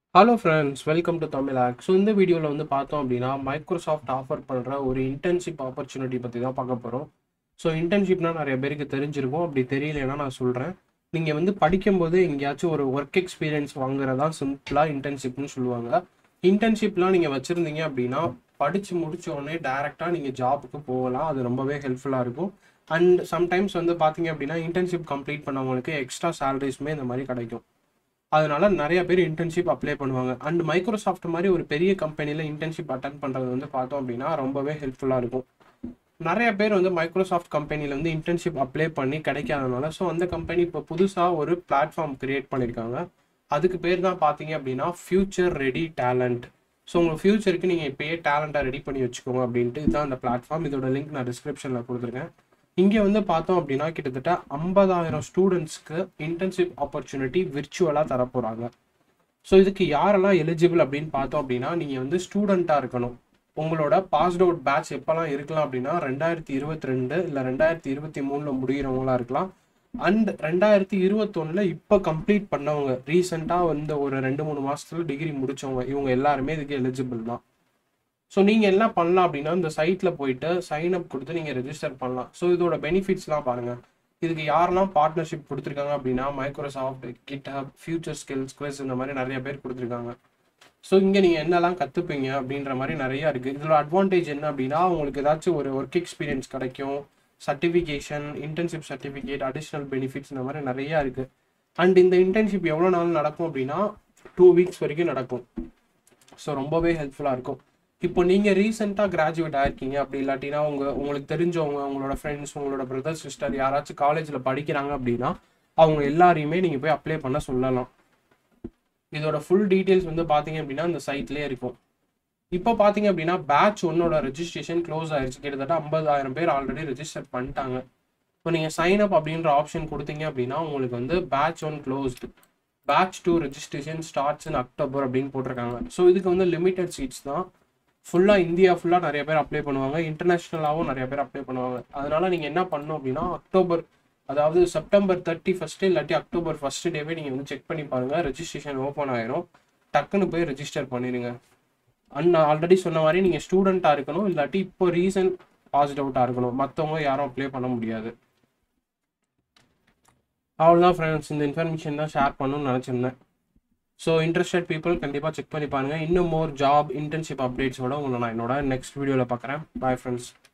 hello friends welcome to Tamil ஆக் so இந்த வீடியோவில் வந்து பார்த்தோம் அப்படின்னா மைக்ரோசாஃப்ட் ஆஃபர் பண்ணுற ஒரு இன்டர்ன்ஷிப் ஆப்பர்ச்சுனிட்டி பற்றி தான் பார்க்க போகிறோம் ஸோ இன்டர்ன்ஷிப்னா நிறைய பேருக்கு தெரிஞ்சிருக்கும் அப்படி தெரியலனா நான் சொல்கிறேன் நீங்கள் வந்து படிக்கும்போது எங்கேயாச்சும் ஒரு ஒர்க் எக்ஸ்பீரியன்ஸ் வாங்குறதா சிம்பிளாக இன்டர்ன்ஷிப்னு சொல்லுவாங்க இன்டர்ன்ஷிப்லாம் நீங்கள் வச்சுருந்தீங்க அப்படின்னா படித்து முடிச்ச உடனே டேரெக்டாக நீங்கள் ஜாபுக்கு போகலாம் அது ரொம்பவே ஹெல்ப்ஃபுல்லாக இருக்கும் அண்ட் சம்டைம்ஸ் வந்து பார்த்தீங்க அப்படின்னா இன்டர்ன்ஷிப் கம்ப்ளீட் பண்ணவங்களுக்கு எக்ஸ்ட்ரா சேலரிஸுமே இந்த மாதிரி கிடைக்கும் அதனால நிறைய பேர் இன்டர்ன்ஷிப் அப்ளை பண்ணுவாங்க அண்ட் மைக்ரோசாஃப்ட் மாதிரி ஒரு பெரிய கம்பெனியில் இன்டர்ன்ஷிப் அட்டன் பண்ணுறது வந்து பார்த்தோம் அப்படின்னா ரொம்பவே ஹெல்ப்ஃபுல்லாக இருக்கும் நிறைய பேர் வந்து மைக்ரோசாஃப்ட் கம்பெனியில் வந்து இன்டர்ன்ஷிப் அப்ளை பண்ணி கிடைக்காதனால ஸோ அந்த கம்பெனி இப்போ புதுசாக ஒரு பிளாட்ஃபார்ம் கிரியேட் பண்ணியிருக்காங்க அதுக்கு பேர் தான் பார்த்தீங்க அப்படின்னா ஃபியூச்சர் ரெடி டேலண்ட் ஸோ உங்கள் ஃபியூச்சருக்கு நீங்கள் இப்போயே டேலண்ட்டை ரெடி பண்ணி வச்சுக்கோங்க அப்படின்ட்டு இதுதான் அந்த பிளாட்ஃபார்ம் இதோட லிங்க் நான் டிஸ்கிரிப்ஷனில் கொடுத்துருக்கேன் இங்கே வந்து பார்த்தோம் அப்படின்னா கிட்டத்தட்ட ஐம்பதாயிரம் ஸ்டூடெண்ட்ஸ்க்கு இன்டர்ன்ஷிப் ஆப்பர்ச்சுனிட்டி விர்ச்சுவலாக தரப்போகிறாங்க ஸோ இதுக்கு யாரெல்லாம் எலிஜிபிள் அப்படின்னு பார்த்தோம் அப்படின்னா நீங்கள் வந்து ஸ்டூடெண்ட்டாக இருக்கணும் உங்களோட பாஸ்ட் அவுட் பேட்ச் எப்போல்லாம் இருக்கலாம் அப்படின்னா ரெண்டாயிரத்தி இருபத்தி ரெண்டு இல்லை ரெண்டாயிரத்தி இருபத்தி மூணில் முடிகிறவங்களா இருக்கலாம் அண்ட் ரெண்டாயிரத்தி இருபத்தொன்னில் இப்போ கம்ப்ளீட் பண்ணவங்க ரீசெண்டாக வந்து ஒரு ரெண்டு மூணு மாதத்துல டிகிரி முடிச்சவங்க இவங்க எல்லாருமே இதுக்கு எலிஜிபிள் தான் ஸோ நீங்கள் என்ன பண்ணலாம் அப்படின்னா இந்த சைட்டில் போயிட்டு சைன் அப் கொடுத்து நீங்கள் ரெஜிஸ்டர் பண்ணலாம் ஸோ இதோட பெனிஃபிட்ஸ்லாம் பாருங்கள் இதுக்கு யாரெல்லாம் பார்ட்னர்ஷிப் கொடுத்துருக்காங்க அப்படின்னா Microsoft GitHub future skills Quess இந்த மாதிரி நிறைய பேர் கொடுத்துருக்காங்க ஸோ இங்கே நீங்கள் என்னெல்லாம் கற்றுப்பீங்க அப்படின்ற மாதிரி நிறையா இருக்குது இதில் அட்வான்டேஜ் என்ன அப்படின்னா உங்களுக்கு ஏதாச்சும் ஒரு ஒர்க் எக்ஸ்பீரியன்ஸ் கிடைக்கும் certification internship certificate additional benefits இந்த மாதிரி நிறையா இருக்குது அண்ட் இந்த இன்டர்ன்ஷிப் எவ்வளோ நாள் நடக்கும் அப்படின்னா டூ வீக்ஸ் வரைக்கும் நடக்கும் ஸோ ரொம்பவே ஹெல்ப்ஃபுல்லாக இருக்கும் இப்போ நீங்கள் ரீசெண்டாக கிராஜுவேட் ஆயிருக்கீங்க அப்படி இல்லாட்டினா உங்கள் உங்களுக்கு தெரிஞ்சவங்க உங்களோட ஃப்ரெண்ட்ஸ் உங்களோட பிரதர் சிஸ்டர் யாராச்சும் காலேஜில் படிக்கிறாங்க அப்படின்னா அவங்க எல்லாரையுமே நீங்கள் போய் அப்ளை பண்ண சொல்லலாம் இதோட ஃபுல் டீட்டெயில்ஸ் வந்து பார்த்தீங்க அப்படின்னா இந்த சைட்லேயே இருக்கும் இப்போ பார்த்தீங்க அப்படின்னா பேட்ச் ஒன்னோட ரெஜிஸ்ட்ரேஷன் க்ளோஸ் ஆயிடுச்சு கிட்டத்தட்ட ஐம்பதாயிரம் பேர் ஆல்ரெடி ரெஜிஸ்டர் பண்ணிட்டாங்க இப்போ நீங்கள் சைன் அப் அப்படின்ற ஆப்ஷன் கொடுத்தீங்க அப்படின்னா உங்களுக்கு வந்து batch one closed batch two registration starts in October அப்படின்னு போட்டிருக்காங்க ஸோ இதுக்கு வந்து லிமிடெட் சீட்ஸ் தான் ஃபுல்லாக இந்தியா ஃபுல்லாக நிறைய பேர் அப்ளை பண்ணுவாங்க இன்டர்நேஷ்னலாகவும் நிறைய பேர் அப்ளை பண்ணுவாங்க அதனால நீங்கள் என்ன பண்ணணும் அப்படின்னா அக்டோபர் அதாவது செப்டம்பர் தேர்ட்டி ஃபஸ்ட்டு இல்லாட்டி அக்டோபர் ஃபஸ்ட் டேவே நீங்கள் வந்து செக் பண்ணி பாருங்கள் ரெஜிஸ்ட்ரேஷன் ஓப்பன் ஆயிரும் டக்குன்னு போய் ரெஜிஸ்டர் பண்ணிடுங்க அண்ட் நான் ஆல்ரெடி சொன்ன மாதிரி நீங்கள் ஸ்டூடெண்ட்டாக இருக்கணும் இல்லாட்டி இப்போ ரீசன்ட் பாஸ்ட் அவுட்டாக இருக்கணும் மற்றவங்க யாரும் அப்ளை பண்ண முடியாது அவ்வளோதான் ஃப்ரெண்ட்ஸ் இந்த இன்ஃபர்மேஷன் தான் ஷேர் பண்ணணும்னு நினச்சிருந்தேன் ஸோ இன்ட்ரெஸ்டட் பீப்புள் கண்டிப்பாக செக் பண்ணி பாருங்கள் இன்னும் மோர் ஜாப் இன்டர்ன்ஷிப் அப்டேட்ஸோட உங்களை நான் என்னோட நெக்ஸ்ட் வீடியோவில் பார்க்குறேன் பாய் ஃப்ரெண்ட்ஸ்